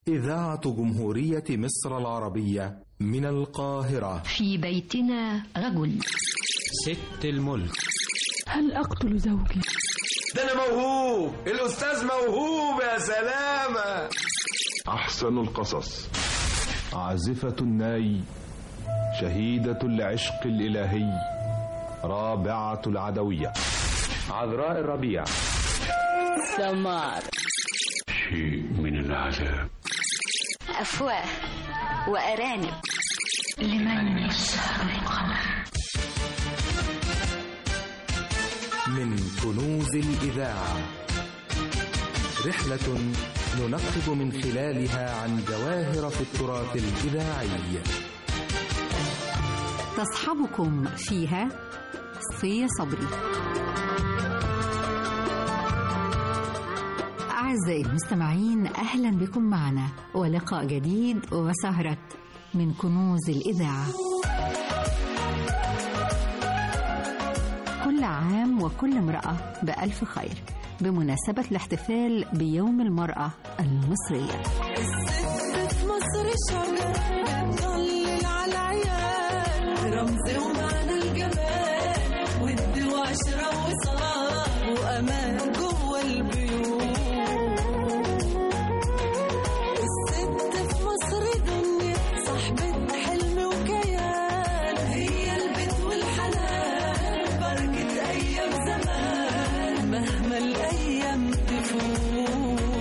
إذاعة جمهورية مصر العربية من القاهرة في بيتنا رجل ست الملك هل أقتل زوجي؟ ده أنا موهوب الأستاذ موهوب يا سلامة أحسن القصص عازفة الناي شهيدة العشق الإلهي رابعة العدوية عذراء الربيع سمار شيء من العذاب أفواه وأرانب لمن يسهر القمر من كنوز الإذاعة رحلة ننقب من خلالها عن جواهر في التراث الإذاعي تصحبكم فيها صفية صبري أعزائي المستمعين أهلا بكم معنا ولقاء جديد وسهرة من كنوز الإذاعة كل عام وكل امرأة بألف خير بمناسبة الاحتفال بيوم المرأة المصرية الست في مصر شجرة بتضلل على العيال رمز ومعنى الجمال ود وعشرة وصلاة وأمان جوه البيوت الست في مصر دنيا صاحبة حلم وكيان هي البيت والحنان بركة أيام زمان مهما الأيام تفوت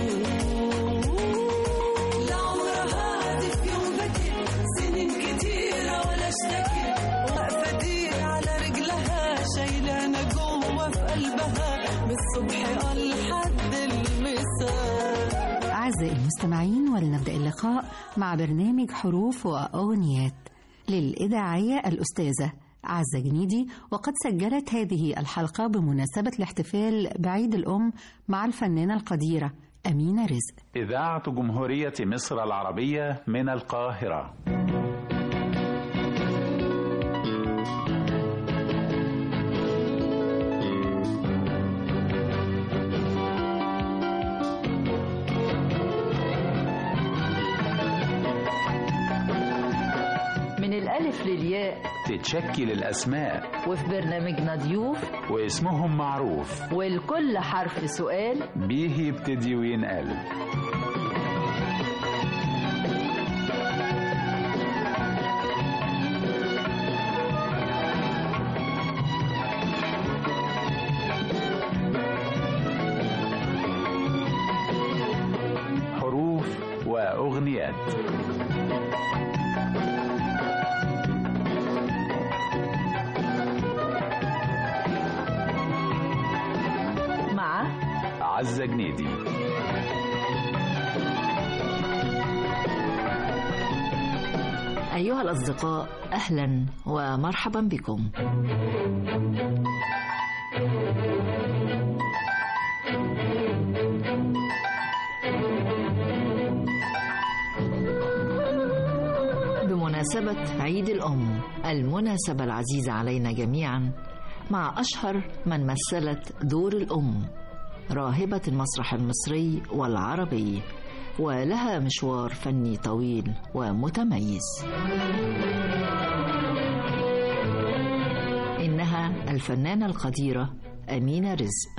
لا عمرها هاتف يوم بكت سنين كتيرة ولا اشتكت واقفة دير على رجلها شايلانا جوه في قلبها من الصبح لحد المساء أعزائي المستمعين ولنبدأ اللقاء مع برنامج حروف وأغنيات للإذاعية الأستاذة عزة جنيدي وقد سجلت هذه الحلقة بمناسبة الاحتفال بعيد الأم مع الفنانة القديرة أمينة رزق إذاعة جمهورية مصر العربية من القاهرة من الألف للياء تتشكل الأسماء وفي برنامجنا ضيوف واسمهم معروف والكل حرف سؤال بيه يبتدي وينقل حروف وأغنيات مع عزة جنيدي أيها الأصدقاء أهلا ومرحبا بكم بمناسبة عيد الأم المناسبة العزيزة علينا جميعا مع أشهر من مثلت دور الأم راهبة المسرح المصري والعربي ولها مشوار فني طويل ومتميز إنها الفنانة القديرة أمينة رزق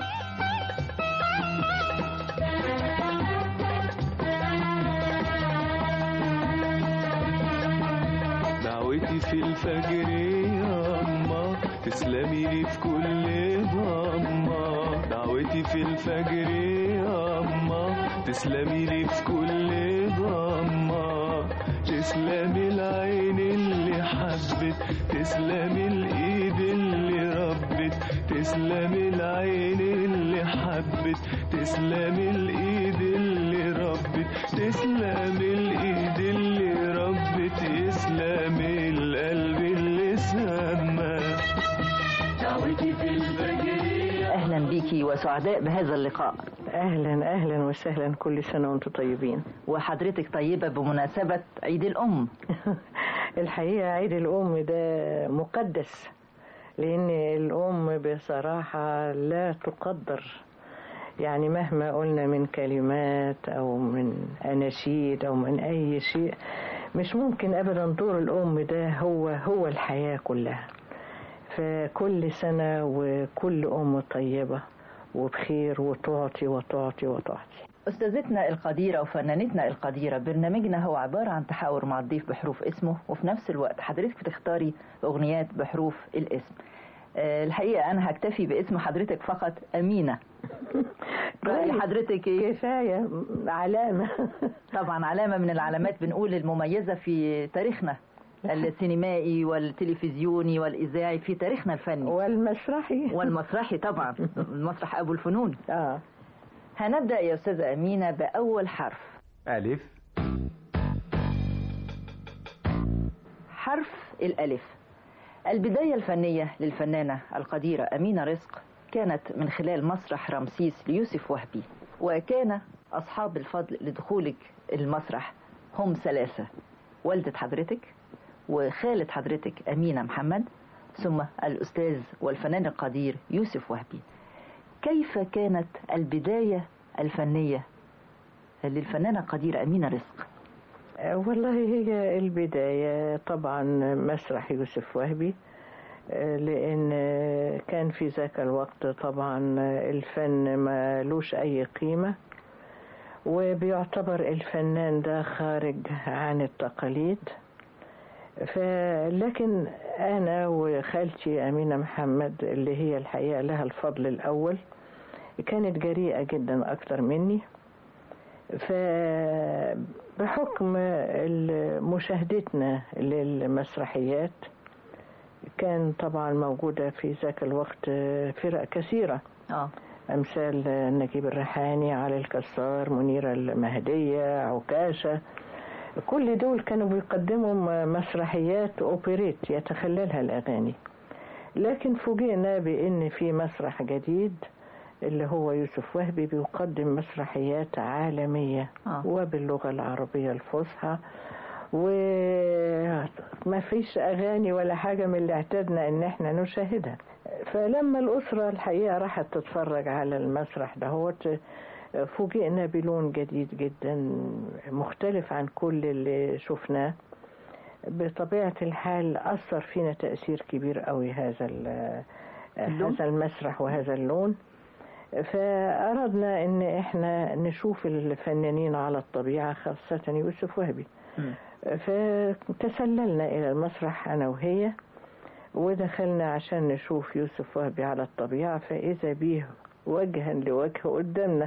دعوتي في الفجر يا أما تسلمي لي في كل ضمة دعوتي في الفجر يا أما تسلمي لي في كل ضمة تسلمي العين اللي حبت تسلمي الإيد اللي ربت تسلمي العين اللي حبت تسلمي الإيد اللي ربت تسلمي الإيد اللي ربت يسلمي القلب اللي سمى دعوتي في الفجر أهلا بيكي وسعداء بهذا اللقاء أهلا أهلا وسهلا كل سنة وأنتم طيبين وحضرتك طيبة بمناسبة عيد الأم الحقيقة عيد الأم ده مقدس لأن الأم بصراحة لا تقدر يعني مهما قلنا من كلمات أو من أناشيد أو من أي شيء مش ممكن أبدا دور الأم ده هو هو الحياة كلها فكل سنة وكل أم طيبة وبخير وتعطي وتعطي وتعطي أستاذتنا القديرة وفنانتنا القديرة برنامجنا هو عبارة عن تحاور مع الضيف بحروف اسمه وفي نفس الوقت حضرتك بتختاري أغنيات بحروف الاسم آه، الحقيقة أنا هكتفي باسم حضرتك فقط أمينة رأي حضرتك إيه؟ كفاية علامة طبعا علامة من العلامات بنقول المميزة في تاريخنا السينمائي والتلفزيوني والإذاعي في تاريخنا الفني والمسرحي والمسرحي طبعا المسرح أبو الفنون آه. هنبدأ يا أستاذة أمينة بأول حرف ألف حرف الألف البداية الفنية للفنانة القديرة أمينة رزق كانت من خلال مسرح رمسيس ليوسف وهبي وكان أصحاب الفضل لدخولك المسرح هم ثلاثة والدة حضرتك وخالة حضرتك أمينة محمد ثم الأستاذ والفنان القدير يوسف وهبي كيف كانت البداية الفنية للفنانة القديرة أمينة رزق والله هي البداية طبعا مسرح يوسف وهبي لأن كان في ذاك الوقت طبعا الفن ما لوش أي قيمة وبيعتبر الفنان ده خارج عن التقاليد فلكن أنا وخالتي أمينة محمد اللي هي الحقيقة لها الفضل الأول كانت جريئة جدا أكتر مني فبحكم مشاهدتنا للمسرحيات كان طبعا موجودة في ذاك الوقت فرق كثيرة آه. أمثال نجيب الريحاني علي الكسار منيرة المهدية عكاشة كل دول كانوا بيقدموا مسرحيات أوبريت يتخللها الأغاني لكن فوجئنا بأن في مسرح جديد اللي هو يوسف وهبي بيقدم مسرحيات عالمية آه. وباللغة العربية الفصحى وما فيش أغاني ولا حاجة من اللي اعتدنا إن احنا نشاهدها فلما الأسرة الحقيقة راحت تتفرج على المسرح دهوت فوجئنا بلون جديد جدا مختلف عن كل اللي شفناه بطبيعة الحال أثر فينا تأثير كبير قوي هذا هذا المسرح وهذا اللون فأردنا إن إحنا نشوف الفنانين على الطبيعة خاصة يوسف وهبي فتسللنا إلى المسرح أنا وهي ودخلنا عشان نشوف يوسف وهبي على الطبيعة فإذا بيه وجها لوجه قدامنا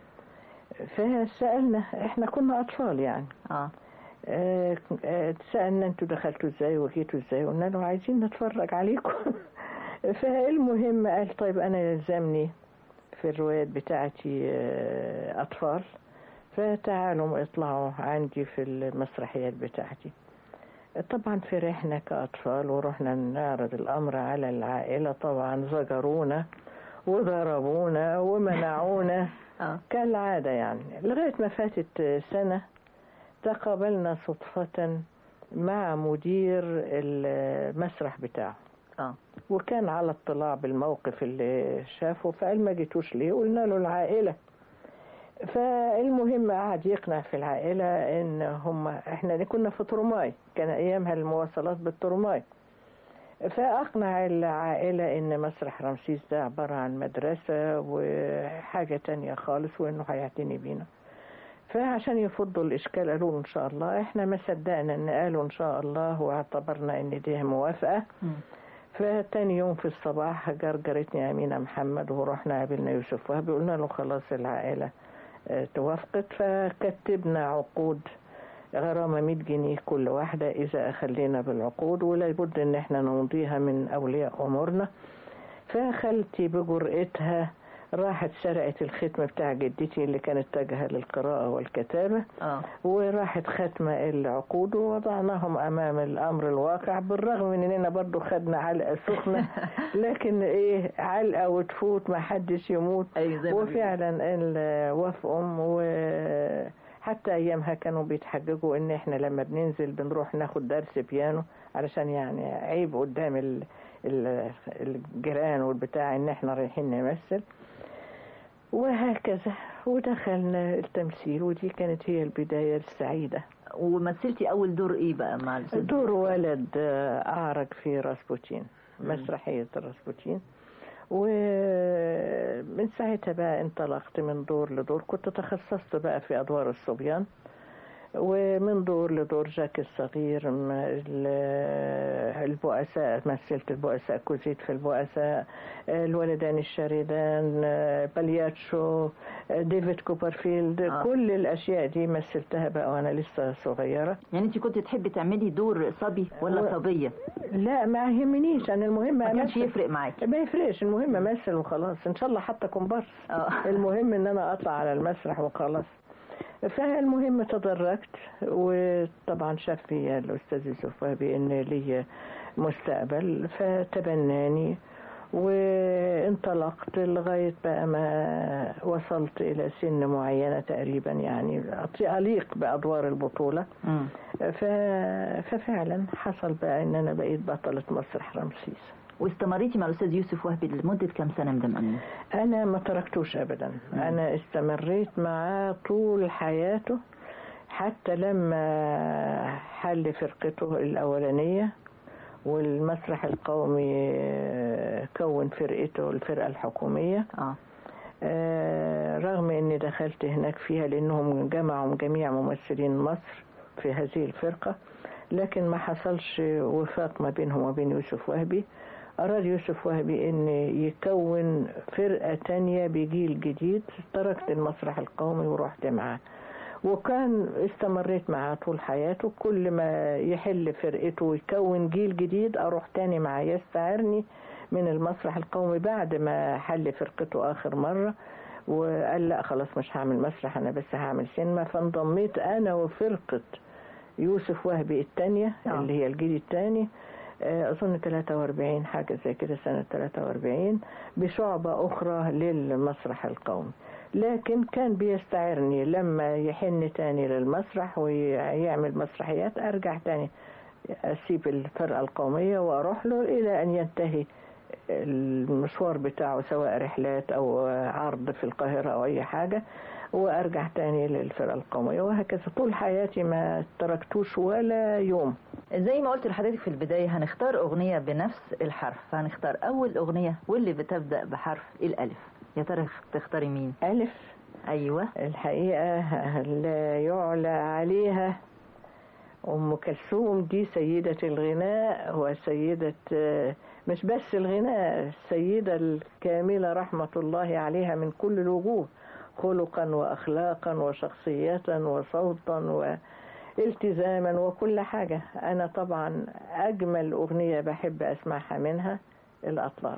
فسألنا احنا كنا أطفال يعني آه. آه آه سألنا انتوا دخلتوا ازاي وجيتوا ازاي قلنا له عايزين نتفرج عليكم فالمهم قال طيب أنا يلزمني في الروايات بتاعتي آه أطفال فتعالوا اطلعوا عندي في المسرحيات بتاعتي طبعا فرحنا كأطفال ورحنا نعرض الأمر على العائلة طبعا زجرونا وضربونا ومنعونا كالعادة يعني لغاية ما فاتت سنة تقابلنا صدفة مع مدير المسرح بتاعه آه. وكان على اطلاع بالموقف اللي شافه فقال ما جيتوش ليه قلنا له العائلة فالمهم قعد يقنع في العائلة ان هم احنا كنا في ترماي كان ايامها المواصلات بالترماي فأقنع العائلة إن مسرح رمسيس ده عبارة عن مدرسة وحاجة تانية خالص وإنه هيعتني بينا فعشان يفضوا الإشكال قالوا إن شاء الله إحنا ما صدقنا إن قالوا إن شاء الله واعتبرنا إن دي موافقة فتاني يوم في الصباح جرجرتني أمينة محمد ورحنا قابلنا يوسف وهبي قلنا له خلاص العائلة توافقت فكتبنا عقود غرامة 100 جنيه كل واحدة إذا أخلينا بالعقود ولا بد إن إحنا نمضيها من أولياء أمورنا فخالتي بجرأتها راحت سرقت الختم بتاع جدتي اللي كانت تاجهة للقراءة والكتابة آه. وراحت ختمة العقود ووضعناهم أمام الأمر الواقع بالرغم من إننا برضو خدنا علقة سخنة لكن إيه علقة وتفوت ما حدش يموت أي وفعلا وافقهم و حتى ايامها كانوا بيتحججوا ان احنا لما بننزل بنروح ناخد درس بيانو علشان يعني عيب قدام ال ال الجيران والبتاع ان احنا رايحين نمثل وهكذا ودخلنا التمثيل ودي كانت هي البداية السعيدة ومثلتي اول دور ايه بقى مع الاستاذ دور ولد آه، أعرج في راسبوتين مسرحية راسبوتين ومن ساعتها بقى انطلقت من دور لدور كنت تخصصت بقى في أدوار الصبيان ومن دور لدور جاك الصغير م- ال- البؤساء مثلت البؤساء كوزيت في البؤساء الولدان الشاردان بالياتشو ديفيد كوبرفيلد آه. كل الأشياء دي مثلتها بقى وأنا لسه صغيرة يعني انت كنت تحبي تعملي دور صبي ولا و- صبيه لا ما يهمنيش انا المهم ما كانش أمثل. يفرق معاكي ما يفرقش المهم امثل وخلاص ان شاء الله حتى كومبارس آه. المهم ان انا اطلع على المسرح وخلاص فالمهم تدرجت وطبعا شاف فيا الاستاذ يوسف وهبي ان لي مستقبل فتبناني وانطلقت لغاية بقى ما وصلت إلى سن معينة تقريبا يعني أليق بأدوار البطولة مم. ف... ففعلا حصل بقى ان انا بقيت بطلة مسرح رمسيس واستمريتي مع الاستاذ يوسف وهبي لمده كام سنه مدام امين انا ما تركتوش ابدا انا استمريت معاه طول حياته حتى لما حل فرقته الاولانيه والمسرح القومي آه، كون فرقته الفرقه الحكوميه اه آه، رغم اني دخلت هناك فيها لانهم جمعوا جميع ممثلين مصر في هذه الفرقة لكن ما حصلش وفاق ما بينهم وبين يوسف وهبي أراد يوسف وهبي أن يكون فرقة تانية بجيل جديد تركت المسرح القومي ورحت معاه وكان استمريت معاه طول حياته كل ما يحل فرقته ويكون جيل جديد أروح تاني معاه يستعرني من المسرح القومي بعد ما حل فرقته آخر مرة وقال لا خلاص مش هعمل مسرح أنا بس هعمل سينما فانضميت أنا وفرقة يوسف وهبي الثانية اللي هي الجيل الثاني أظن 43 حاجة زي كده سنة 43 بشعبة أخرى للمسرح القومي لكن كان بيستعرني لما يحن تاني للمسرح ويعمل مسرحيات أرجع تاني أسيب الفرقة القومية وأروح له إلى أن ينتهي المشوار بتاعه سواء رحلات أو عرض في القاهرة أو أي حاجة وأرجع تاني للفرقة القومية وهكذا طول حياتي ما تركتوش ولا يوم زي ما قلت لحضرتك في البداية هنختار أغنية بنفس الحرف فهنختار أول أغنية واللي بتبدأ بحرف الألف يا ترى تختاري مين؟ ألف أيوة الحقيقة لا يعلى عليها أم كلثوم دي سيدة الغناء وسيدة مش بس الغناء السيدة الكاملة رحمة الله عليها من كل الوجوه خلقا وأخلاقا وشخصية وصوتا والتزاما وكل حاجة أنا طبعا أجمل أغنية بحب أسمعها منها الأطلال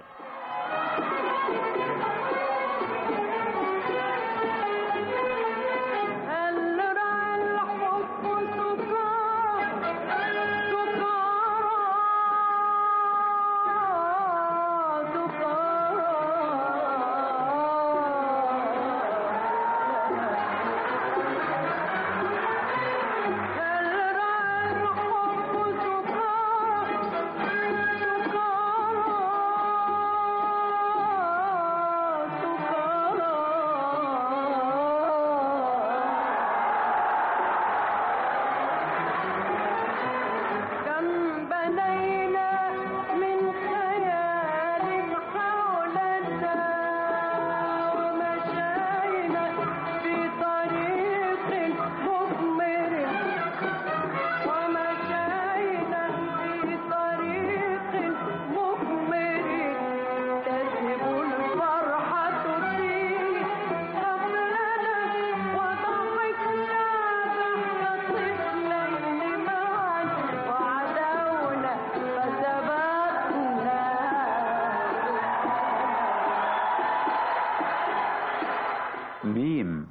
ميم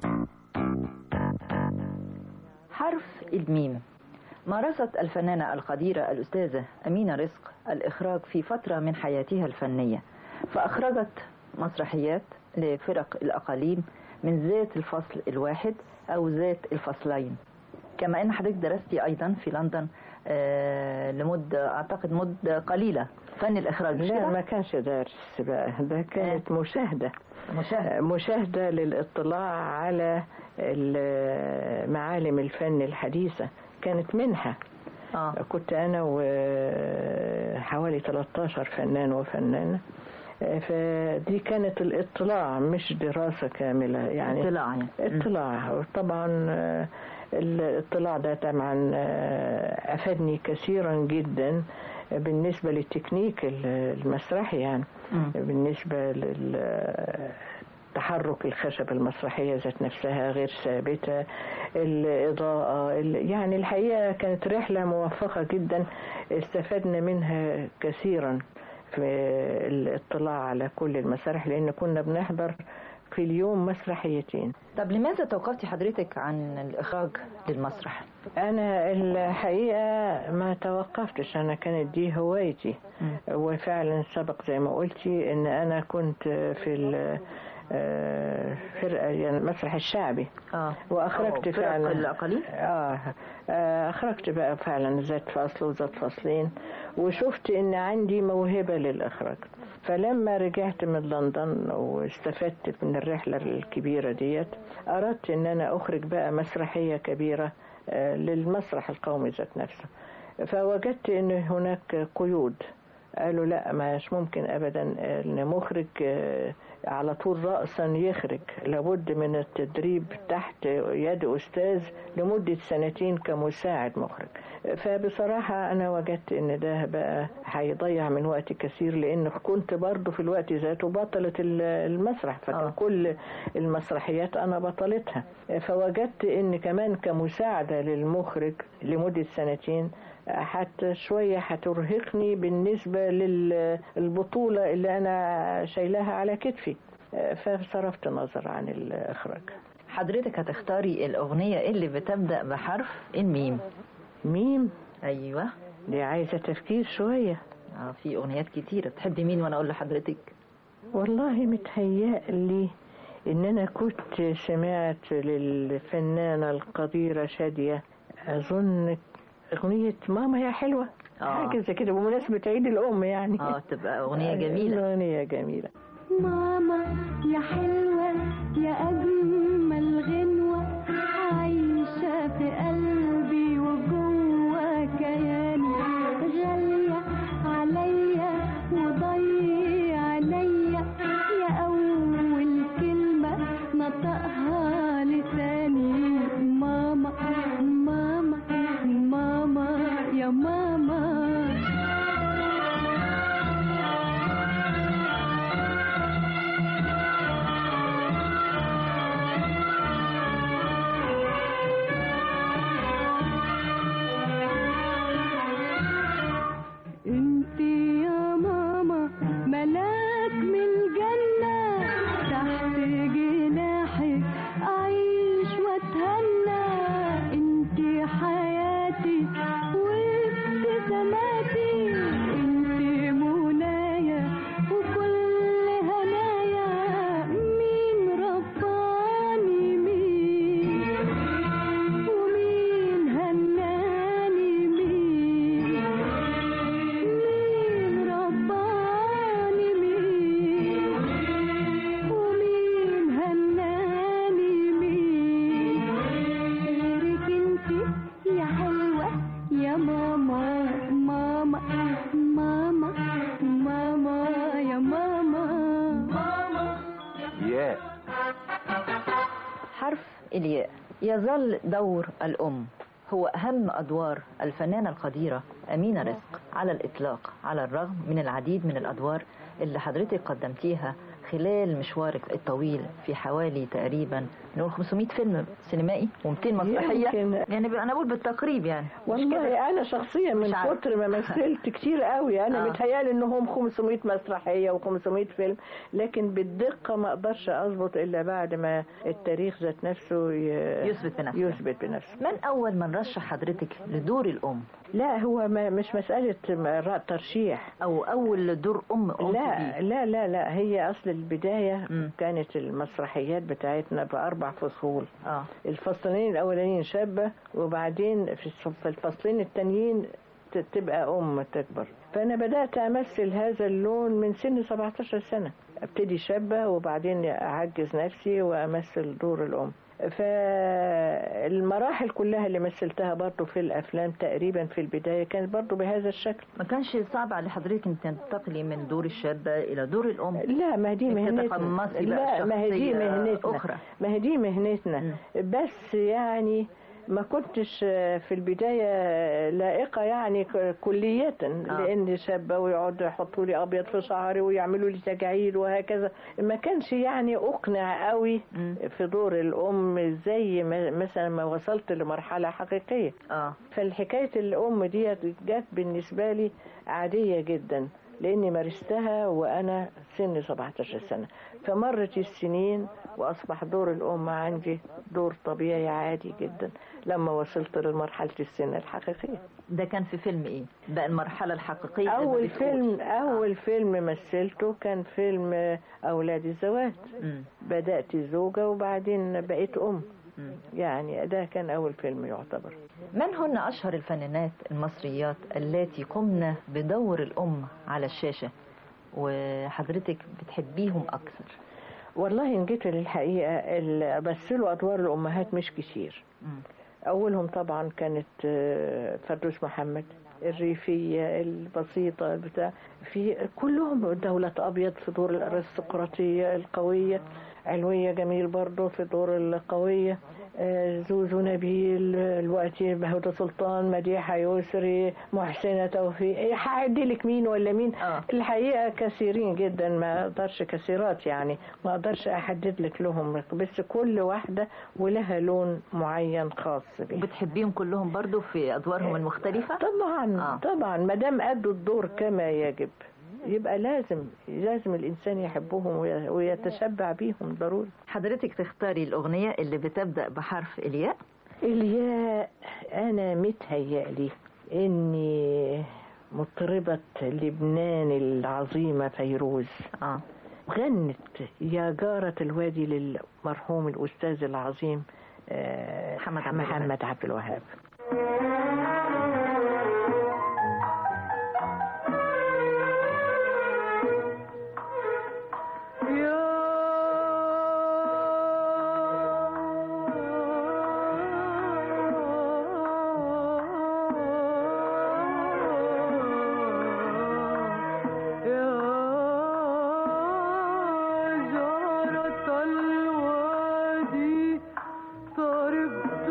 حرف الميم مارست الفنانة القديرة الأستاذة أمينة رزق الإخراج في فترة من حياتها الفنية فأخرجت مسرحيات لفرق الأقاليم من ذات الفصل الواحد أو ذات الفصلين كما أن حضرتك درستي أيضا في لندن آه، لمدة أعتقد مدة قليلة فن الاخراج مش لا كده؟ ما كانش درس بقى ده كانت مشاهدة مشاهدة مشاهدة للاطلاع على ال- معالم الفن الحديثة كانت منحة آه. كنت أنا وحوالي 13 فنان وفنانة آه، فدي كانت الاطلاع مش دراسة كاملة يعني اطلاع يعني. اطلاع طبعا آه، الاطلاع ده طبعا آه، أفادني كثيرا جدا بالنسبة للتكنيك المسرحي يعني بالنسبة للتحرك الخشبة المسرحية ذات نفسها غير ثابتة الإضاءة ال- يعني الحقيقة كانت رحلة موفقة جدا استفدنا منها كثيرا في الاطلاع على كل المسارح لأن كنا بنحضر في اليوم مسرحيتين طب لماذا توقفتي حضرتك عن الاخراج للمسرح؟ أنا الحقيقة ما توقفتش أنا كانت دي هوايتي وفعلا سبق زي ما قلتي إن أنا كنت في ال- آه، فرقة يعني المسرح الشعبي اه وأخرجت أو فرق فعلا الأقاليم؟ آه آه، أخرجت بقى فعلا ذات فصل وذات فصلين وشفت إن عندي موهبة للإخراج فلما رجعت من لندن واستفدت من الرحلة الكبيرة ديت أردت إن أنا أخرج بقى مسرحية كبيرة آه، للمسرح القومي ذات نفسه فوجدت إن هناك قيود قالوا لا مش ممكن ابدا ان مخرج آه، على طول رأسا يخرج لابد من التدريب تحت يد أستاذ لمدة سنتين كمساعد مخرج فبصراحة أنا وجدت إن ده بقى هيضيع من وقت كثير لأن كنت برضو في الوقت ذاته بطلة ال- المسرح فكان كل المسرحيات أنا بطلتها فوجدت إن كمان كمساعدة للمخرج لمدة سنتين حتى شوية هترهقني بالنسبة للبطولة اللي أنا شايلاها على كتفي فصرفت نظر عن الإخراج حضرتك هتختاري الأغنية اللي بتبدأ بحرف الميم ميم أيوة دي عايزة تفكير شوية اه في أغنيات كتيرة تحبي مين وأنا أقول لحضرتك والله متهيألي إن أنا كنت سمعت للفنانة القديرة شادية أظن أغنية ماما يا حلوة آه. حاجة زي كده بمناسبة عيد الأم يعني اه تبقى أغنية جميلة أغنية جميلة ماما يا حلوة يا أجمل غنوة عايشة في قلبي وجوه كياني غالية عليا وضيع عليا يا أول كلمة نطقها لساني ماما ماما ماما يا ماما انت يا ماما ملاك من الجنة تحت جناحك اعيش واتهنى انت حياتي وابتساماتي انت منايا وكل هنايا مين رباني مين ومين هناني مين مين رباني مين ومين هناني مين غيرك انتي يا حلوة يا ماما ماما ماما ماما يا ماما ماما ياء حرف الياء يظل دور الأم هو أهم أدوار الفنانة القديرة أمينة رزق على الإطلاق على الرغم من العديد من الأدوار اللي حضرتك قدمتيها خلال مشوارك الطويل في حوالي تقريبا نقول 500 فيلم سينمائي و200 مسرحية يمكن. يعني أنا بقول بالتقريب يعني مش كده؟ والله انا شخصيا من مش عارفة. كتر ما مثلت كتير قوي انا آه. متهيالي انهم 500 مسرحيه و500 فيلم لكن بالدقه ما اقدرش اظبط الا بعد ما التاريخ ذات نفسه ي- يثبت بنفسه. يثبت بنفسه من أول من رشح حضرتك لدور الأم لا هو ما مش مساله م- ترشيح أو أول دور أم قمت لا بيه لا لا لا هي اصل البدايه كانت المسرحيات بتاعتنا باربع فصول اه الفصلين الاولانيين شابه وبعدين في الصف- في الفصلين التانيين ت- تبقى ام تكبر فانا بدات امثل هذا اللون من سن 17 سنه ابتدي شابه وبعدين اعجز نفسي وامثل دور الام فالمراحل كلها اللي مثلتها برضو في الافلام تقريبا في البدايه كانت برضو بهذا الشكل ما كانش صعب على حضرتك ان تنتقلي من دور الشابه الى دور الام لا ما هي دي إنك مهنتنا تتقمصي بقى لا ما هي دي شخصية مهنتنا أخرى. ما هي دي مهنتنا بس يعني ما كنتش في البداية لائقة يعني ك- كلية لأن شابة ويقعدوا يحطوا لي أبيض في شعري ويعملوا لي تجاعيد وهكذا ما كانش يعني أقنع قوي في دور الأم زي ما مثلا ما وصلت لمرحلة حقيقية اه فالحكاية الأم دي جت بالنسبة لي عادية جدا لأني مارستها وأنا سن 17 سنة فمرت السنين وأصبح دور الأم عندي دور طبيعي عادي جدا لما وصلت لمرحلة السن الحقيقية ده كان في فيلم ايه ده المرحله الحقيقيه أول اللي بتقول. فيلم أول فيلم مثلته كان فيلم أولاد الزواج مم. بدأت زوجة وبعدين بقيت أم يعني ده كان أول فيلم يعتبر من هن اشهر الفنانات المصريات التي قمن بدور الام على الشاشه وحضرتك بتحبيهم اكثر والله إن جيت للحقيقة اللي مثلوا أدوار الأمهات مش كتير أولهم طبعا كانت آه، فردوس محمد الريفية البسيطة بتاع في كلهم دولة أبيض في دور الأرستقراطية القوية علوية جميل برضه في دور القوية آه، زوزو نبيل الوقتي بهودة سلطان مديحة يسري محسنة توفيق إيه، هعدي لك مين ولا مين الحقيقة كثيرين جدا ما أقدرش كثيرات يعني ما أقدرش أحدد لك لهم بس كل واحدة ولها لون معين خاص بيها بتحبيهم كلهم برضو في ادوارهم المختلفه طبعا آه. طبعا ما دام أدوا الدور كما يجب يبقى لازم لازم الإنسان يحبهم وي- ويتشبع بيهم ضروري حضرتك تختاري الاغنيه اللي بتبدا بحرف الياء الياء أنا متهيألي إني مطربة لبنان العظيمة فيروز آه. غنت يا جارة الوادي للمرحوم الأستاذ العظيم آه، محمد عبد الوهاب. محمد عبد الوهاب جارة الوادي طربت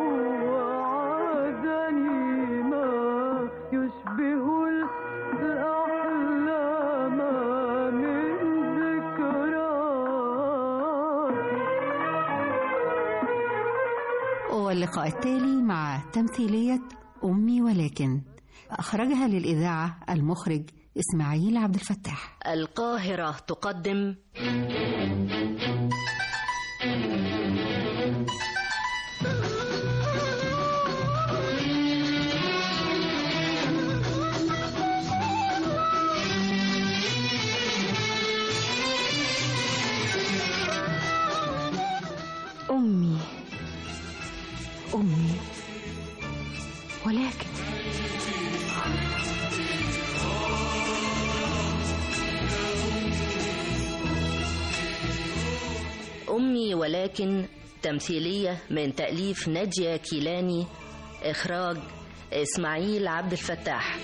وعادني ما يشبه الأحلام من ذكراك واللقاء التالي مع تمثيلية أمي ولكن أخرجها للإذاعة المخرج إسماعيل عبد الفتاح القاهرة تقدم أمي أمي ولكن أمي ولكن تمثيلية من تأليف نادية كيلاني إخراج إسماعيل عبد الفتاح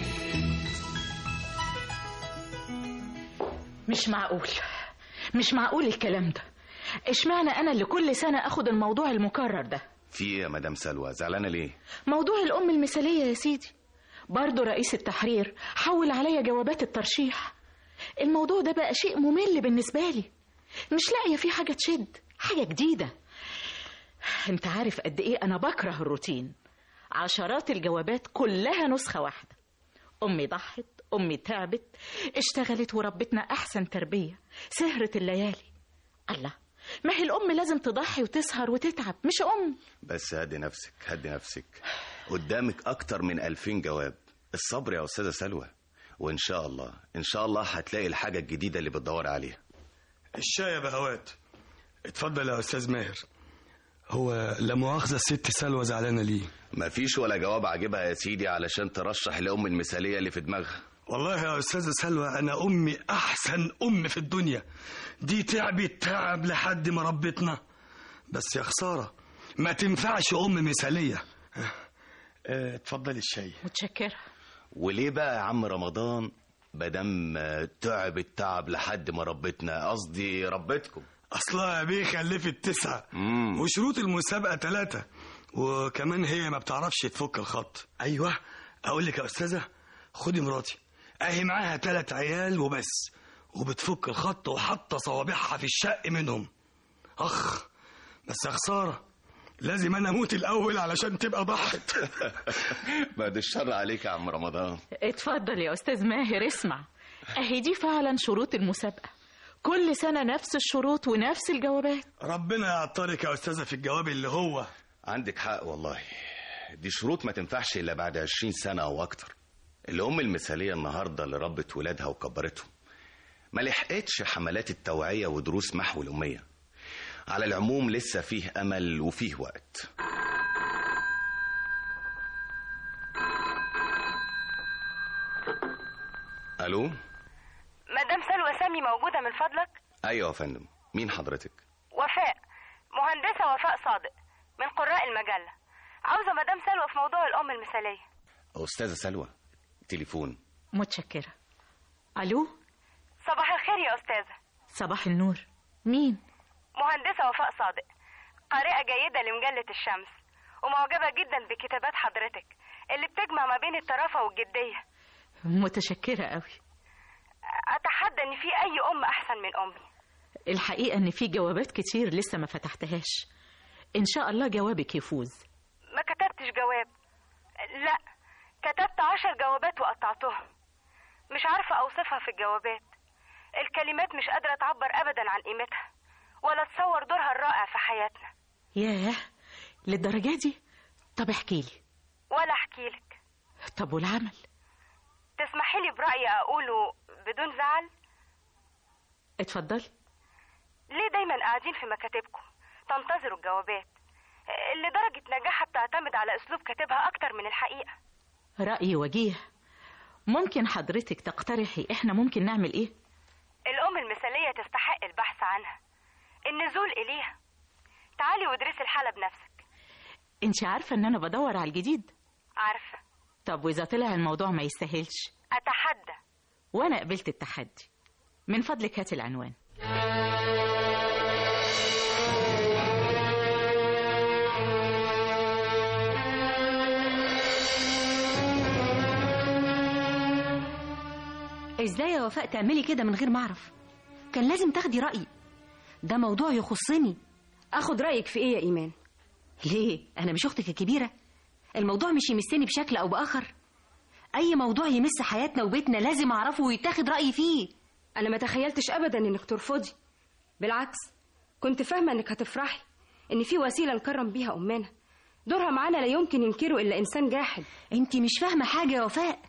مش معقول مش معقول الكلام ده اشمعنى انا اللي كل سنه اخد الموضوع المكرر ده في ايه يا مدام سلوى زعلانه ليه موضوع الام المثاليه يا سيدي برضه رئيس التحرير حول عليا جوابات الترشيح الموضوع ده بقى شيء ممل بالنسبه لي مش لاقيه فيه حاجه تشد حاجه جديده انت عارف قد ايه انا بكره الروتين عشرات الجوابات كلها نسخه واحده امي ضحت امي تعبت اشتغلت وربتنا احسن تربيه سهرت الليالي الله ما هي الام لازم تضحي وتسهر وتتعب مش ام بس هدي نفسك هدي نفسك قدامك اكتر من ألفين جواب الصبر يا استاذه سلوى وان شاء الله ان شاء الله هتلاقي الحاجه الجديده اللي بتدور عليها الشاي يا بهوات اتفضل يا استاذ ماهر هو لا مؤاخذة الست سلوى زعلانة ليه مفيش ولا جواب عاجبها يا سيدي علشان ترشح الأم المثالية اللي في دماغها والله يا أستاذة سلوى أنا أمي أحسن أم في الدنيا دي تعبت تعب لحد ما ربتنا بس يا خسارة ما تنفعش أم مثالية اه، اتفضلي الشاي متشكرة وليه بقى يا عم رمضان بدم تعب التعب لحد ما ربتنا قصدي ربتكم أصلها يا بيه خلفت تسعة وشروط المسابقة ثلاثة وكمان هي ما بتعرفش تفك الخط أيوة أقول لك يا أستاذة خدي مراتي أهي معاها ثلاث عيال وبس وبتفك الخط وحاطة صوابعها في الشق منهم أخ بس يا خسارة لازم أنا أموت الأول علشان تبقى ضحت بعد الشر عليك يا عم رمضان اتفضل يا أستاذ ماهر اسمع أهي دي فعلا شروط المسابقة كل سنة نفس الشروط ونفس الجوابات ربنا يعطرك يا أستاذة في الجواب اللي هو عندك حق والله دي شروط ما تنفعش إلا بعد عشرين سنة أو أكتر الأم المثالية النهاردة اللي ربت ولادها وكبرتهم ما لحقتش حملات التوعية ودروس محو الأمية على العموم لسه فيه أمل وفيه وقت ألو مدام سلوى سامي موجودة من فضلك أيوة يا فندم مين حضرتك وفاء مهندسة وفاء صادق من قراء المجلة عاوزة مدام سلوى في موضوع الأم المثالية أستاذة سلوى تليفون متشكرة ألو صباح الخير يا أستاذة صباح النور مين مهندسة وفاء صادق قارئة جيدة لمجلة الشمس ومعجبة جدا بكتابات حضرتك اللي بتجمع ما بين الطرافة والجدية متشكرة قوي أتحدى إن في أي أم أحسن من أمي الحقيقة إن في جوابات كتير لسه ما فتحتهاش إن شاء الله جوابك يفوز ما كتبتش جواب لا كتبت عشر جوابات وقطعتهم مش عارفة أوصفها في الجوابات الكلمات مش قادرة تعبر أبدا عن قيمتها ولا تصور دورها الرائع في حياتنا ياه للدرجة دي طب احكي لي ولا أحكيلك طب والعمل تسمحي لي برأيي أقوله بدون زعل اتفضلي ليه دايما قاعدين في مكاتبكم تنتظروا الجوابات اللي درجة نجاحها بتعتمد على أسلوب كاتبها أكتر من الحقيقة رأي وجيه ممكن حضرتك تقترحي احنا ممكن نعمل ايه الأم المثالية تستحق البحث عنها النزول إليها تعالي وادرسي الحالة بنفسك انت عارفة ان انا بدور على الجديد عارفة طب واذا طلع الموضوع ما يستاهلش أتحدى وانا قبلت التحدي من فضلك هاتي العنوان ازاي يا وفاء تعملي كده من غير ما اعرف كان لازم تاخدي رايي ده موضوع يخصني اخد رايك في ايه يا ايمان ليه انا مش اختك الكبيره الموضوع مش يمسني بشكل او باخر اي موضوع يمس حياتنا وبيتنا لازم اعرفه ويتاخد رايي فيه انا ما تخيلتش ابدا انك ترفضي بالعكس كنت فاهمه انك هتفرحي ان في وسيله نكرم بيها امنا دورها معانا لا يمكن ينكره الا انسان جاحد انت مش فاهمه حاجه يا وفاء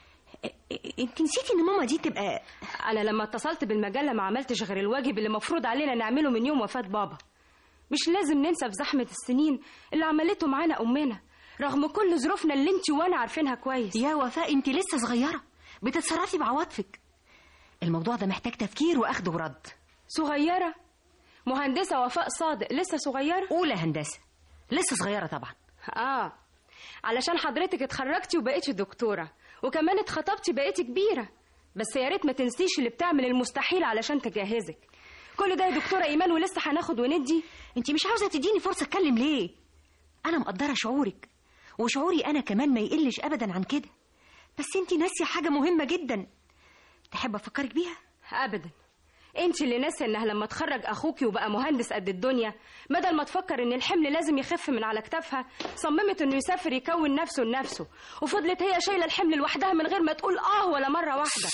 انت نسيتي ان ماما دي تبقى انا لما اتصلت بالمجله ما عملتش غير الواجب اللي مفروض علينا نعمله من يوم وفاه بابا مش لازم ننسى في زحمه السنين اللي عملته معانا امنا رغم كل ظروفنا اللي انت وانا عارفينها كويس يا وفاء انت لسه صغيره بتتصرفي بعواطفك الموضوع ده محتاج تفكير واخد ورد صغيره مهندسه وفاء صادق لسه صغيره اولى هندسه لسه صغيره طبعا اه علشان حضرتك اتخرجتي وبقيتي دكتوره وكمان اتخطبتي بقيتي كبيره بس يا ريت ما تنسيش اللي بتعمل المستحيل علشان تجهزك كل ده يا دكتوره ايمان ولسه هناخد وندي انت مش عاوزه تديني فرصه اتكلم ليه انا مقدره شعورك وشعوري انا كمان ما يقلش ابدا عن كده بس انت ناسيه حاجه مهمه جدا تحب افكرك بيها ابدا انت اللي ناسيه انها لما تخرج اخوكي وبقى مهندس قد الدنيا بدل ما تفكر ان الحمل لازم يخف من على كتافها صممت انه يسافر يكون نفسه لنفسه وفضلت هي شايله الحمل لوحدها من غير ما تقول اه ولا مره واحده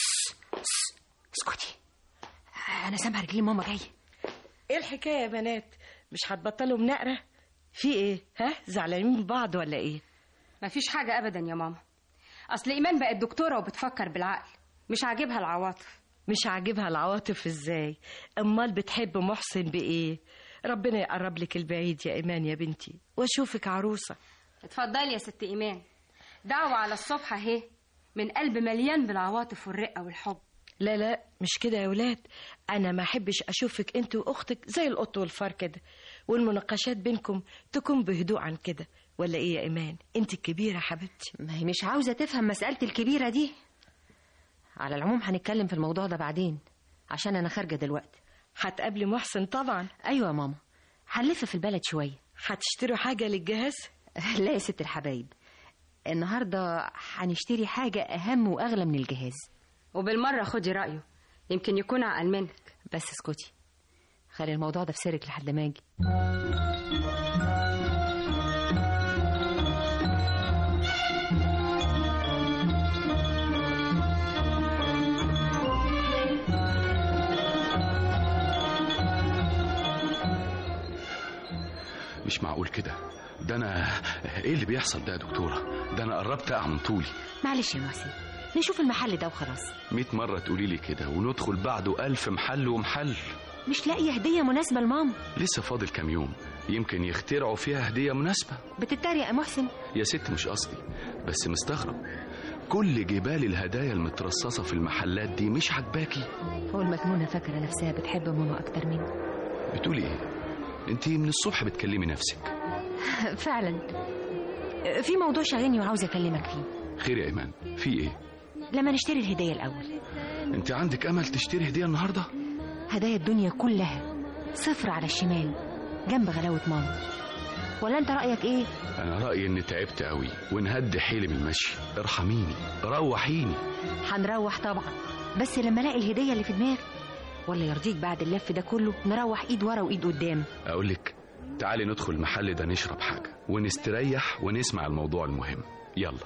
اسكتي انا سامعه رجلين ماما جايه ايه الحكايه يا بنات مش هتبطلوا منقره في ايه ها زعلانين من بعض ولا ايه مفيش حاجه ابدا يا ماما اصل ايمان بقت دكتوره وبتفكر بالعقل مش عاجبها العواطف مش عاجبها العواطف ازاي امال بتحب محسن بايه ربنا يقرب لك البعيد يا ايمان يا بنتي واشوفك عروسه اتفضلي يا ست ايمان دعوة على الصبح اهي من قلب مليان بالعواطف والرقة والحب لا لا مش كده يا ولاد انا ما احبش اشوفك انت واختك زي القط والفار كده والمناقشات بينكم تكون بهدوء عن كده ولا ايه يا ايمان انت الكبيره حبيبتي ما هي مش عاوزة تفهم مسألة الكبيرة دي على العموم هنتكلم في الموضوع ده بعدين عشان أنا خارجة دلوقتي هتقابلي محسن طبعا أيوة يا ماما هنلف في البلد شوية هتشتروا حاجة للجهاز؟ لا يا ست الحبايب النهاردة هنشتري حاجة أهم وأغلى من الجهاز وبالمرة خدي رأيه يمكن يكون عقل منك بس اسكتي خلي الموضوع ده في سرك لحد ما اجي مش معقول كده ده انا ايه اللي بيحصل ده يا دكتوره ده انا قربت اقع من طولي معلش يا محسن نشوف المحل ده وخلاص مئة مرة تقولي لي كده وندخل بعده ألف محل ومحل مش لاقي هدية مناسبة لماما لسه فاضل كام يوم يمكن يخترعوا فيها هدية مناسبة بتتريق يا محسن يا ست مش قصدي بس مستغرب كل جبال الهدايا المترصصة في المحلات دي مش عجباكي هو المجنونة فاكرة نفسها بتحب ماما أكتر مني بتقولي ايه انت من الصبح بتكلمي نفسك فعلا في موضوع شاغلني وعاوزة أكلمك فيه خير يا ايمان في ايه لما نشتري الهدية الأول انت عندك امل تشتري هدية النهاردة هدايا الدنيا كلها صفر على الشمال جنب غلاوة ماما ولا أنت رأيك إيه؟ انا رأيي اني تعبت قوي ونهد حيلي من المشي ارحميني روحيني هنروح طبعا بس لما الاقي الهدية اللي في دماغي ولا يرضيك بعد اللف ده كله نروح ايد ورا وايد قدام اقول لك تعالي ندخل المحل ده نشرب حاجة ونستريح ونسمع الموضوع المهم يلا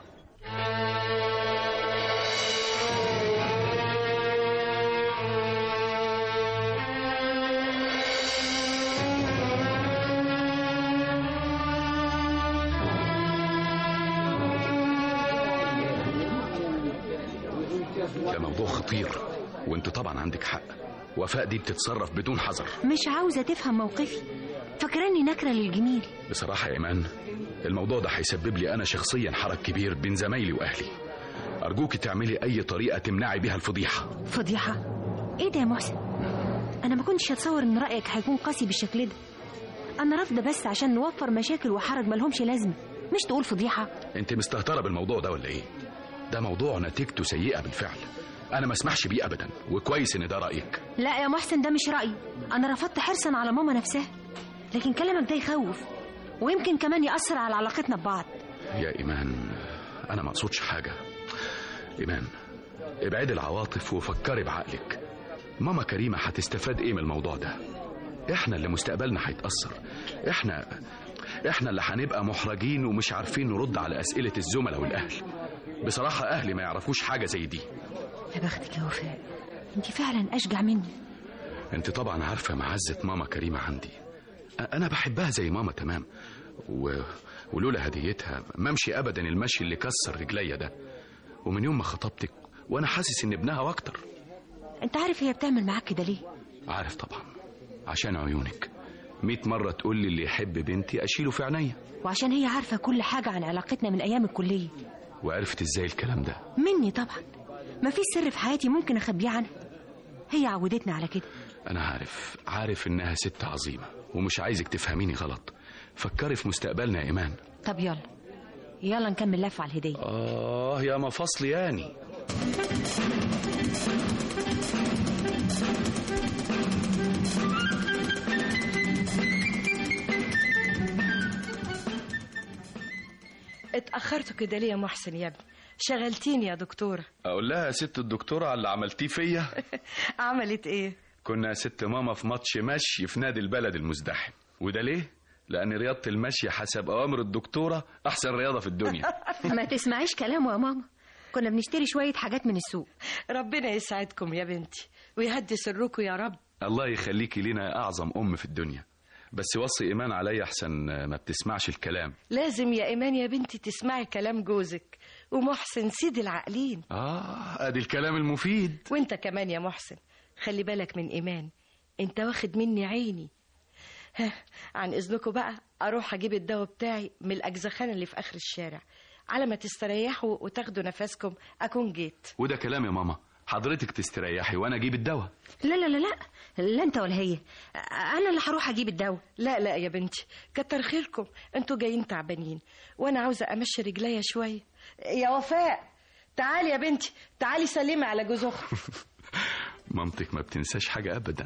ده موضوع خطير وانت طبعا عندك حق وفاء دي بتتصرف بدون حذر مش عاوزة تفهم موقفي فاكراني نكرة للجميل بصراحة يا إيمان الموضوع ده هيسبب لي أنا شخصيا حرج كبير بين زمايلي وأهلي أرجوك تعملي أي طريقة تمنعي بيها الفضيحة فضيحة ايه ده يا محسن انا ما كنتش اتصور ان رأيك هيكون قاسي بالشكل ده انا رافضة بس عشان نوفر مشاكل وحرج ملهمش لازمة مش تقول فضيحة أنت مستهترة بالموضوع ده ولا إيه؟ ده موضوع نتيجته سيئة بالفعل أنا ما اسمحش بيه أبدا وكويس إن ده رأيك لا يا محسن ده مش رأيي انا رفضت حرصا على ماما نفسها لكن كلامك ده يخوف ويمكن كمان يأثر على علاقتنا ببعض يا إيمان أنا ما أقصدش حاجة إيمان ابعد العواطف وفكري بعقلك ماما كريمة هتستفاد إيه من الموضوع ده إحنا اللي مستقبلنا هيتأثر إحنا إحنا اللي هنبقى محرجين ومش عارفين نرد على أسئلة الزملاء والأهل بصراحة أهلي ما يعرفوش حاجة زي دي يا بختك يا وفاء انت فعلا اشجع مني انت طبعا عارفة معزة ماما كريمة عندي أ- أنا بحبها زي ماما تمام و... ولولا هديتها ما امشي أبدا المشي اللي كسر رجليا ده ومن يوم ما خطبتك وأنا حاسس إن ابنها وأكتر انت عارف هي بتعمل معاك كده ليه عارف طبعا عشان عيونك مئة مرة تقول لي اللي يحب بنتي أشيله في عينيا وعشان هي عارفة كل حاجة عن علاقتنا من أيام الكلية وعرفت إزاي الكلام ده مني طبعا مفيش سر في حياتي ممكن أخبيه عنها هي عودتنا على كده أنا عارف عارف إنها ست عظيمة ومش عايزك تفهميني غلط فكري في مستقبلنا يا إيمان طب يلا يلا نكمل لف على الهدية آه يا مفاصل ياني اتأخرتوا كده ليه يا محسن يا ابني شغلتيني يا دكتورة أقول لها يا ست الدكتورة على اللي عملتيه فيا عملت ايه كنا يا ست ماما في ماتش مشي في نادي البلد المزدحم وده ليه؟ لأن رياضة المشي حسب أوامر الدكتورة أحسن رياضة في الدنيا ما تسمعيش كلامه يا ماما كنا بنشتري شوية حاجات من السوق ربنا يسعدكم يا بنتي ويهدي سركم يا رب الله يخليكي لنا أعظم أم في الدنيا بس وصي إيمان عليا أحسن ما بتسمعش الكلام لازم يا إيمان يا بنتي تسمعي كلام جوزك ومحسن سيد العقلين آه أدي الكلام المفيد وانت كمان يا محسن خلي بالك من إيمان انت واخد مني عيني ها عن اذنكم بقى اروح اجيب الدواء بتاعي من الاجزخانه اللي في اخر الشارع على ما تستريحوا وتاخدوا نفسكم اكون جيت وده كلام يا ماما حضرتك تستريحي وانا اجيب الدواء لا لا لا لا لا انت ولا هي انا اللي هروح اجيب الدواء لا لا يا بنتي كتر خيركم انتوا جايين تعبانين وانا عاوزه امشي رجليا شويه يا وفاء تعالي يا بنتي تعالي سلمي على جوز اختك مامتك ما بتنساش حاجة أبدا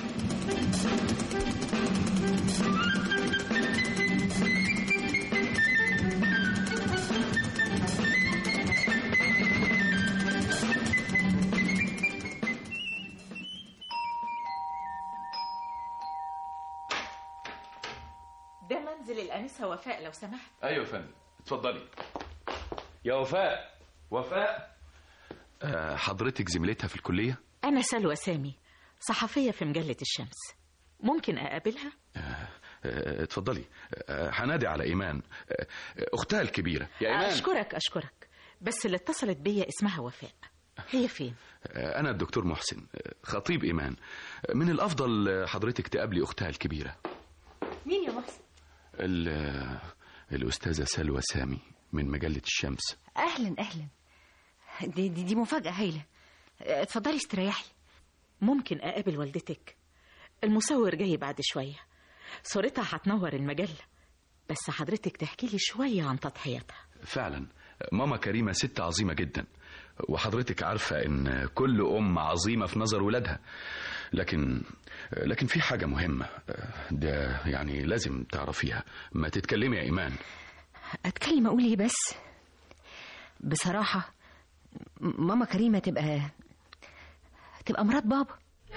ده منزل الأنسة وفاء لو سمحت أيوة يا فندم اتفضلي يا وفاء وفاء آه حضرتك زميلتها في الكلية أنا سلوى سامي صحفية في مجلة الشمس ممكن أقابلها؟ آه اتفضلي آه هنادي على إيمان آه أختها الكبيرة يا إيمان أشكرك أشكرك بس اللي اتصلت بيا اسمها وفاء هي فين؟ آه أنا الدكتور محسن آه خطيب إيمان آه من الأفضل آه، حضرتك تقابلي أختها الكبيرة مين يا محسن ال- آه، الأستاذة سلوى سامي من مجلة الشمس اهلا اهلا دي دي, دي مفاجاه هايله اتفضلي استريحي ممكن أقابل والدتك المصور جاي بعد شوية صورتها هتنور المجلة بس حضرتك تحكي لي شوية عن تضحياتها فعلا ماما كريمة ست عظيمة جدا وحضرتك عارفة إن كل أم عظيمة في نظر ولادها لكن لكن في حاجة مهمة ده يعني لازم تعرفيها ما تتكلمي يا إيمان اتكلم اقول ايه بس بصراحه م- ماما كريمه تبقى تبقى مرات بابا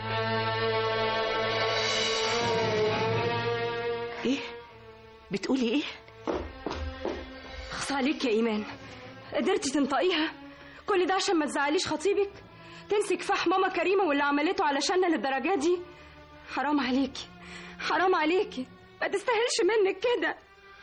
ايه بتقولي ايه خص عليك يا ايمان قدرتي تنطقيها كل ده عشان ما تزعليش خطيبك تنسي كفاح ماما كريمه واللي عملته علشاننا للدرجه دي حرام عليكي حرام عليكي ما تستاهلش منك كده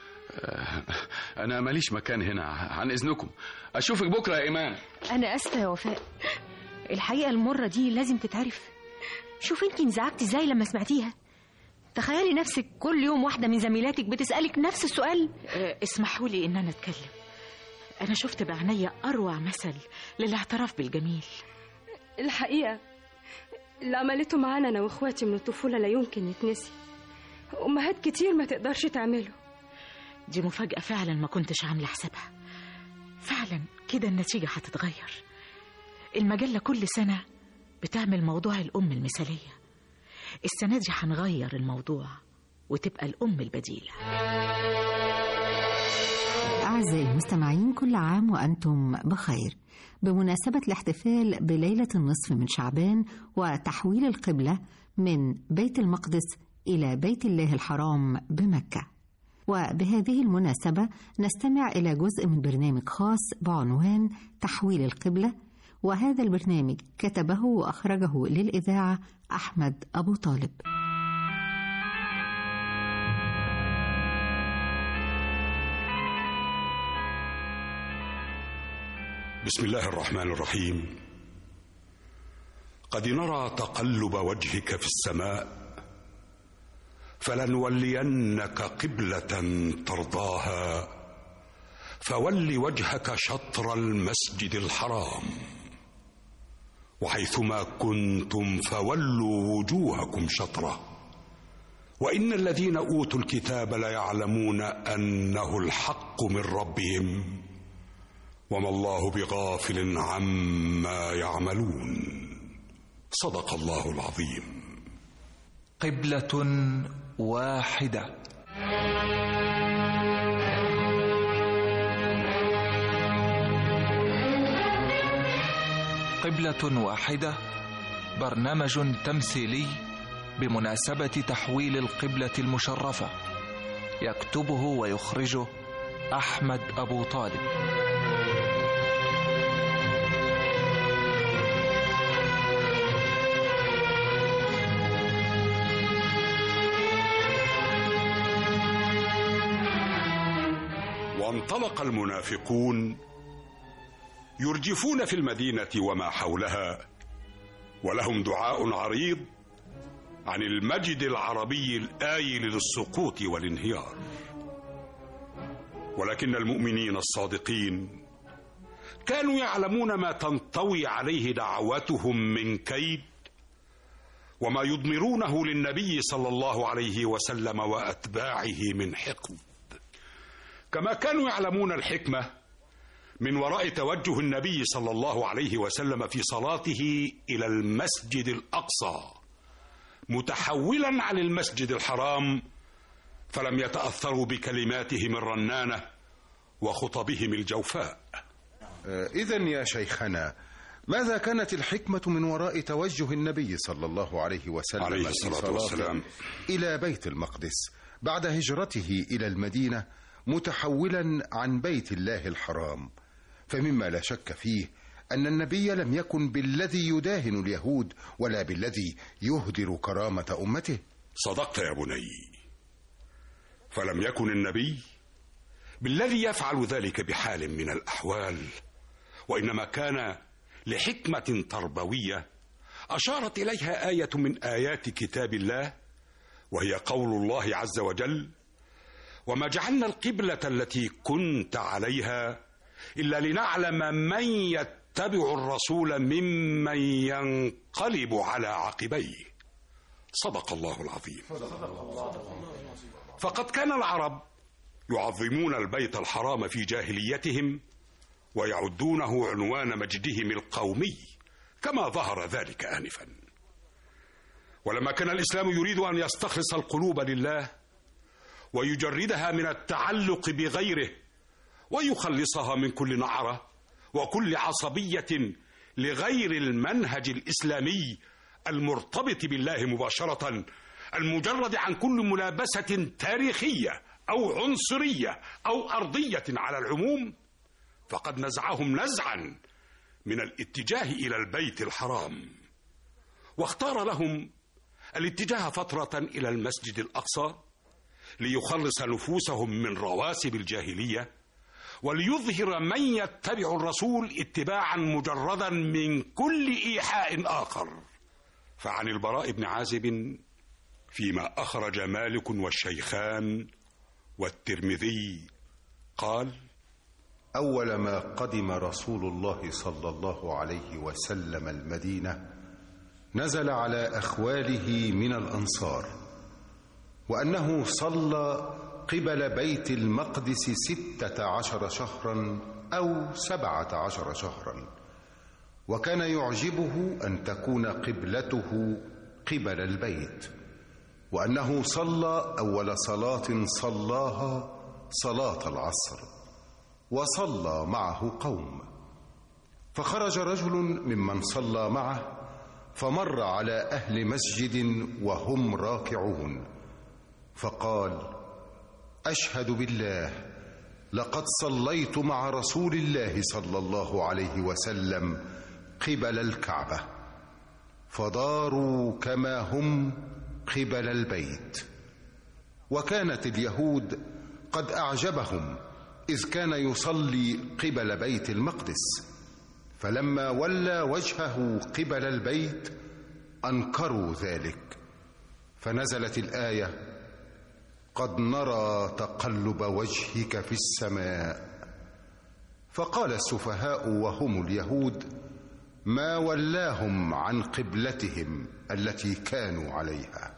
أنا ماليش مكان هنا عن إذنكم أشوفك بكرة يا إيمان انا اسفه يا وفاء الحقيقه المره دي لازم تتعرف شوف انت انزعجتي ازاي لما سمعتيها تخيلي نفسك كل يوم واحده من زميلاتك بتسالك نفس السؤال آه، اسمحوا لي ان انا اتكلم انا شفت بعينيا اروع مثل للاعتراف بالجميل الحقيقه اللي عملته معانا انا واخواتي من الطفوله لا يمكن يتنسي امهات كتير ما تقدرش تعمله دي مفاجأة فعلا ما كنتش عاملة حسابها فعلا كده النتيجة هتتغير المجلة كل سنة بتعمل موضوع الأم المثالية السنة دي هنغير الموضوع وتبقى الأم البديلة أعزائي المستمعين كل عام وأنتم بخير بمناسبة الاحتفال بليلة النصف من شعبان وتحويل القبلة من بيت المقدس إلى بيت الله الحرام بمكة وبهذه المناسبة نستمع إلى جزء من برنامج خاص بعنوان تحويل القبلة وهذا البرنامج كتبه وأخرجه للإذاعة أحمد أبو طالب بسم الله الرحمن الرحيم قد نرى تقلب وجهك في السماء فلنولينك قبله ترضاها فول وجهك شطر المسجد الحرام وحيثما كنتم فولوا وجوهكم شطره وان الذين اوتوا الكتاب ليعلمون انه الحق من ربهم وما الله بغافل عما يعملون صدق الله العظيم قبلة واحدة قبلة واحدة برنامج تمثيلي بمناسبة تحويل القبلة المشرفة يكتبه ويخرجه أحمد أبو طالب وانطلق المنافقون يرجفون في المدينه وما حولها ولهم دعاء عريض عن المجد العربي الآيل للسقوط والانهيار ولكن المؤمنين الصادقين كانوا يعلمون ما تنطوي عليه دعوتهم من كيد وما يضمرونه للنبي صلى الله عليه وسلم واتباعه من حقد كما كانوا يعلمون الحكمه من وراء توجه النبي صلى الله عليه وسلم في صلاته الى المسجد الاقصى متحولا عن المسجد الحرام فلم يتاثروا بكلماتهم الرنانه وخطبهم الجوفاء إذا يا شيخنا ماذا كانت الحكمة من وراء توجه النبي صلى الله عليه وسلم عليه في الصلاة صلاته والسلام. إلى بيت المقدس بعد هجرته إلى المدينة متحولا عن بيت الله الحرام فمما لا شك فيه أن النبي لم يكن بالذي يداهن اليهود ولا بالذي يهدر كرامة أمته صدقت يا بني فلم يكن النبي بالذي يفعل ذلك بحال من الاحوال وانما كان لحكمه تربويه اشارت اليها ايه من ايات كتاب الله وهي قول الله عز وجل وما جعلنا القبله التي كنت عليها الا لنعلم من يتبع الرسول ممن ينقلب على عقبيه صدق الله العظيم فقد كان العرب يعظمون البيت الحرام في جاهليتهم ويعدونه عنوان مجدهم القومي كما ظهر ذلك انفا ولما كان الاسلام يريد ان يستخلص القلوب لله ويجردها من التعلق بغيره ويخلصها من كل نعره وكل عصبيه لغير المنهج الاسلامي المرتبط بالله مباشره المجرد عن كل ملابسه تاريخيه او عنصريه او ارضيه على العموم فقد نزعهم نزعا من الاتجاه الى البيت الحرام واختار لهم الاتجاه فتره الى المسجد الاقصى ليخلص نفوسهم من رواسب الجاهليه وليظهر من يتبع الرسول اتباعا مجردا من كل ايحاء اخر فعن البراء بن عازب فيما اخرج مالك والشيخان والترمذي قال أول ما قدم رسول الله صلى الله عليه وسلم المدينة نزل على أخواله من الأنصار وأنه صلى قبل بيت المقدس ستة عشر شهرا أو سبعة عشر شهرا وكان يعجبه أن تكون قبلته قبل البيت وأنه صلى أول صلاة صلاها صلاة العصر وصلى معه قوم فخرج رجل ممن صلى معه فمر على اهل مسجد وهم راكعون فقال اشهد بالله لقد صليت مع رسول الله صلى الله عليه وسلم قبل الكعبه فداروا كما هم قبل البيت وكانت اليهود قد اعجبهم اذ كان يصلي قبل بيت المقدس فلما ولى وجهه قبل البيت انكروا ذلك فنزلت الايه قد نرى تقلب وجهك في السماء فقال السفهاء وهم اليهود ما ولاهم عن قبلتهم التي كانوا عليها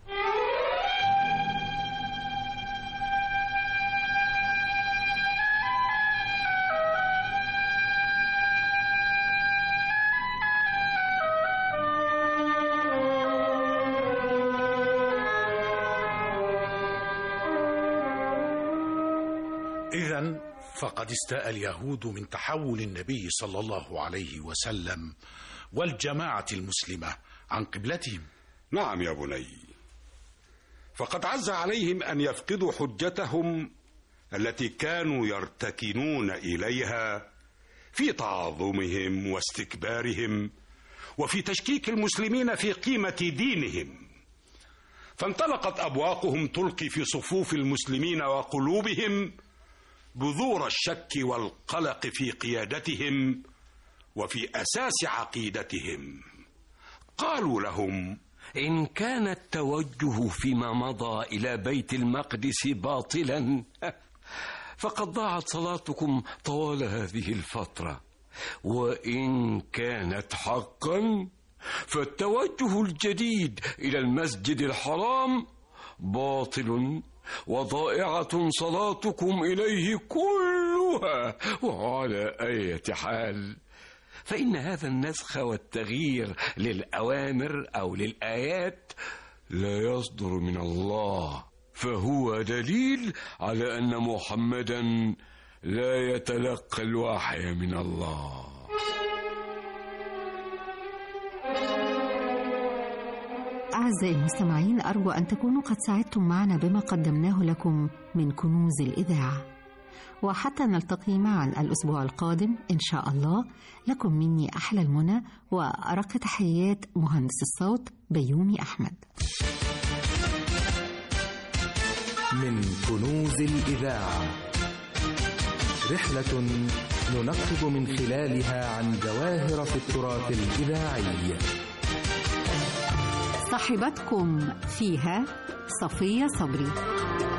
إذا فقد استاء اليهود من تحول النبي صلى الله عليه وسلم والجماعة المسلمة عن قبلتهم نعم يا بني فقد عز عليهم ان يفقدوا حجتهم التي كانوا يرتكنون اليها في تعاظمهم واستكبارهم وفي تشكيك المسلمين في قيمه دينهم فانطلقت ابواقهم تلقي في صفوف المسلمين وقلوبهم بذور الشك والقلق في قيادتهم وفي اساس عقيدتهم قالوا لهم إن كان التوجه فيما مضى إلى بيت المقدس باطلا فقد ضاعت صلاتكم طوال هذه الفترة وإن كانت حقا فالتوجه الجديد إلى المسجد الحرام باطل وضائعة صلاتكم إليه كلها وعلى أية حال فإن هذا النسخ والتغيير للأوامر أو للآيات لا يصدر من الله فهو دليل على أن محمدا لا يتلقى الوحي من الله أعزائي المستمعين أرجو أن تكونوا قد سعدتم معنا بما قدمناه لكم من كنوز الإذاعة وحتى نلتقي معا الأسبوع القادم إن شاء الله لكم مني أحلى المنى وأرق تحيات مهندس الصوت بيومي أحمد من كنوز الإذاعة رحلة ننقب من خلالها عن جواهر في التراث الإذاعي صاحبتكم فيها صفية صبري